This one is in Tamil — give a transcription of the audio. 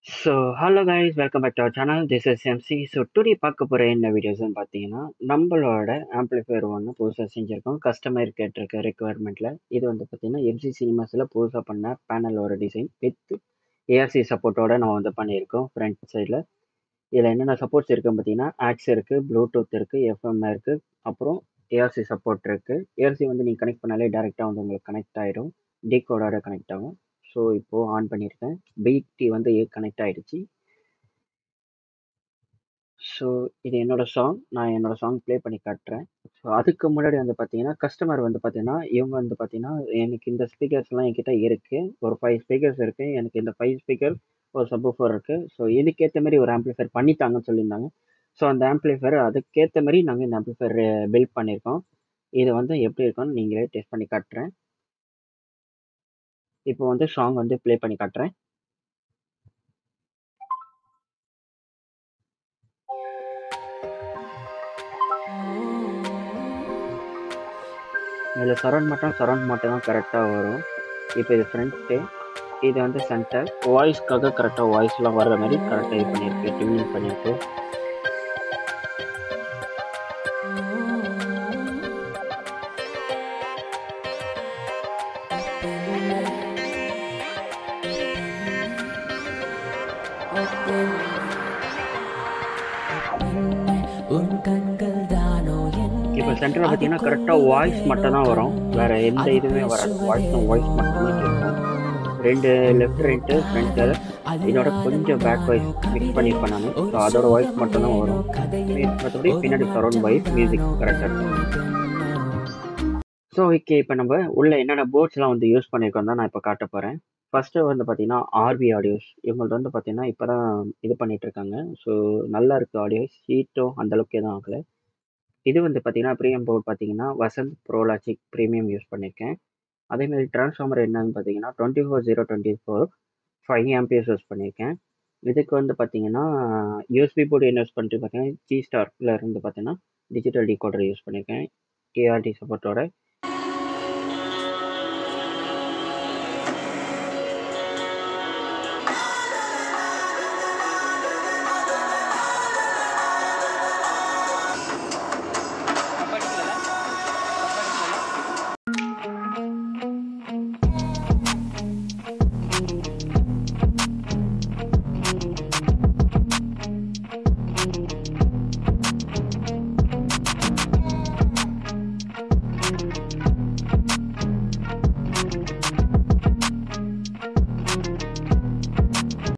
so hello guys welcome back to our channel this is MC so today பார்க்க போகிற என்ன வீடியோஸ்னு பார்த்தீங்கன்னா நம்மளோட ஆம்ப்ளிஃபையர் ஒன்று புதுசாக செஞ்சுருக்கோம் கஸ்டமர் கேட்டிருக்க ரெக்குவயர்மெண்ட்டில் இது வந்து பார்த்தீங்கன்னா எம்சி சினிமாஸில் புதுசாக பண்ண பேனலோட டிசைன் வித் ஏஆர்சி சப்போர்ட்டோட நம்ம வந்து பண்ணியிருக்கோம் ஃப்ரண்ட் சைடில் இதில் என்னென்ன சப்போர்ட்ஸ் இருக்குன்னு பார்த்தீங்கன்னா ஆக்ஸ் இருக்குது ப்ளூடூத் இருக்குது எஃப்எம் இருக்குது அப்புறம் ஏஆர்சி சப்போர்ட் இருக்குது ஏஆர்சி வந்து நீங்கள் கனெக்ட் பண்ணாலே டேரெக்டாக வந்து உங்களுக்கு கனெக்ட் ஆகிடும் டிகோடோட கனெக்ட் ஆகும் ஸோ இப்போது ஆன் பண்ணியிருக்கேன் பிடி வந்து கனெக்ட் ஆகிடுச்சு ஸோ இது என்னோட சாங் நான் என்னோட சாங் ப்ளே பண்ணி காட்டுறேன் ஸோ அதுக்கு முன்னாடி வந்து பார்த்தீங்கன்னா கஸ்டமர் வந்து பார்த்தீங்கன்னா இவங்க வந்து பார்த்தீங்கன்னா எனக்கு இந்த ஸ்பீக்கர்ஸ்லாம் என்கிட்ட இருக்குது ஒரு ஃபைவ் ஸ்பீக்கர்ஸ் இருக்குது எனக்கு இந்த ஃபைவ் ஸ்பீக்கர் ஒரு சப்ஃபோர் இருக்குது ஸோ இதுக்கேற்ற மாதிரி ஒரு ஆம்ப்ளிஃபையர் பண்ணித்தாங்கன்னு சொல்லியிருந்தாங்க ஸோ அந்த ஆம்ப்ளிஃபையர் அதுக்கேற்ற மாதிரி நாங்கள் இந்த ஆம்ப்ளிஃபையர் பில்ட் பண்ணியிருக்கோம் இது வந்து எப்படி இருக்கும்னு நீங்களே டெஸ்ட் பண்ணி காட்டுறேன் இப்போ வந்து சாங் வந்து ப்ளே பண்ணி காட்டுறேன் இதில் சரௌண்ட் மட்டும் சரௌண்ட் மட்டும் தான் கரெக்டாக வரும் இப்போ இது ஃப்ரண்ட்டு இது வந்து சென்டர் வாய்ஸ்க்காக கரெக்டாக வாய்ஸ்லாம் வர்ற மாதிரி கரெக்டாக இது பண்ணியிருக்கு டியூனிங் பண்ணியிருக்கு உன் கண்கள் தானோ இப்போ சென்டரில் பார்த்தீங்கன்னா கரெக்டாக வாய்ஸ் மட்டும் தான் வரும் வேறு எந்த இதுவுமே வராது வாய்ஸ் வாய்ஸ் மட்டுமே கேட்கும் ரெண்டு லெஃப்ட் ரைட்டு ஃப்ரண்ட்டு இதோட கொஞ்சம் பேக் வாய்ஸ் மிக்ஸ் பண்ணியிருப்பேன் நான் ஸோ அதோட வாய்ஸ் மட்டும் தான் வரும் மற்றபடி பின்னாடி சரௌண்ட் வாய்ஸ் மியூசிக் கரெக்டாக இருக்கும் ஸோ ஓகே இப்போ நம்ம உள்ள என்னென்ன போர்ட்ஸ்லாம் வந்து யூஸ் பண்ணியிருக்கோம் தான் நான் இப்போ காட்ட போகிறேன் ஃபஸ்ட்டு வந்து பார்த்தீங்கன்னா ஆர்பி ஆடியோஸ் இவங்கள்ட்ட வந்து பார்த்தீங்கன்னா இப்போ தான் இது பண்ணிட்டு இருக்காங்க ஸோ நல்லா இருக்குது ஆடியோஸ் ஹீட்டும் அந்தளவுக்கு எதுவும் ஆகலை இது வந்து பார்த்தீங்கன்னா ப்ரீமியம் போர்ட் பார்த்தீங்கன்னா வசந்த் ப்ரோலாஜிக் ப்ரீமியம் யூஸ் பண்ணியிருக்கேன் அதேமாதிரி ட்ரான்ஸ்ஃபார்மர் என்னன்னு பார்த்தீங்கன்னா twenty four zero twenty four five amperes use பண்ணியிருக்கேன் இதுக்கு வந்து பார்த்தீங்கன்னா யூஎஸ்பி போர்டு என்ன யூஸ் பண்ணிட்டு பார்த்தீங்கன்னா ஜி ஸ்டார்ல இருந்து பார்த்தீங்கன்னா டிஜிட்டல் டிகோடர் யூஸ் பண்ணியிருக்கேன் கேஆர்டி சப்போர்ட்டோட